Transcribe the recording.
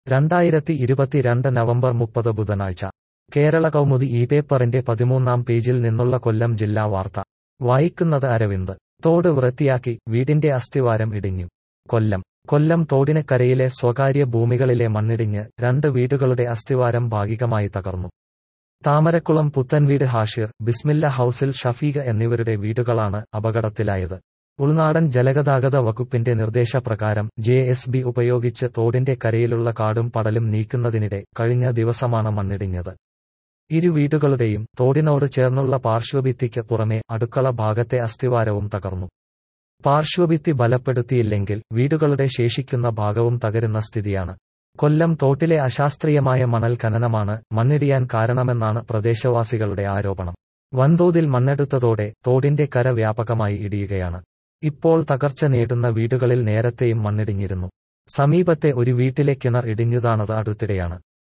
രണ്ടായിരത്തി ഇരുപത്തിരണ്ട് നവംബർ മുപ്പത് ബുധനാഴ്ച കേരള കൗമുദി ഈ പേപ്പറിന്റെ പതിമൂന്നാം പേജിൽ നിന്നുള്ള കൊല്ലം ജില്ലാ വാർത്ത വായിക്കുന്നത് അരവിന്ദ് തോട് വൃത്തിയാക്കി വീടിന്റെ അസ്ഥിവാരം ഇടിഞ്ഞു കൊല്ലം കൊല്ലം തോടിനക്കരയിലെ സ്വകാര്യ ഭൂമികളിലെ മണ്ണിടിഞ്ഞ് രണ്ട് വീടുകളുടെ അസ്ഥിവാരം ഭാഗികമായി തകർന്നു താമരക്കുളം പുത്തൻവീട് ഹാഷിർ ബിസ്മില്ല ഹൌസിൽ ഷഫീഖ് എന്നിവരുടെ വീടുകളാണ് അപകടത്തിലായത് ഉൾനാടൻ ജലഗതാഗത വകുപ്പിന്റെ നിർദ്ദേശപ്രകാരം ജെ എസ് ബി ഉപയോഗിച്ച് തോടിന്റെ കരയിലുള്ള കാടും പടലും നീക്കുന്നതിനിടെ കഴിഞ്ഞ ദിവസമാണ് മണ്ണിടിഞ്ഞത് ഇരു വീടുകളുടെയും തോടിനോട് ചേർന്നുള്ള പാർശ്വഭിത്തിക്ക് പുറമെ അടുക്കള ഭാഗത്തെ അസ്ഥിവാരവും തകർന്നു പാർശ്വഭിത്തി ബലപ്പെടുത്തിയില്ലെങ്കിൽ വീടുകളുടെ ശേഷിക്കുന്ന ഭാഗവും തകരുന്ന സ്ഥിതിയാണ് കൊല്ലം തോട്ടിലെ അശാസ്ത്രീയമായ മണൽ ഖനനമാണ് മണ്ണിടിയാൻ കാരണമെന്നാണ് പ്രദേശവാസികളുടെ ആരോപണം വൻതോതിൽ മണ്ണെടുത്തതോടെ തോടിന്റെ കര വ്യാപകമായി ഇടിയുകയാണ് ഇപ്പോൾ തകർച്ച നേടുന്ന വീടുകളിൽ നേരത്തെയും മണ്ണിടിഞ്ഞിരുന്നു സമീപത്തെ ഒരു വീട്ടിലെ കിണർ ഇടിഞ്ഞുതാണത് അടുത്തിടെയാണ്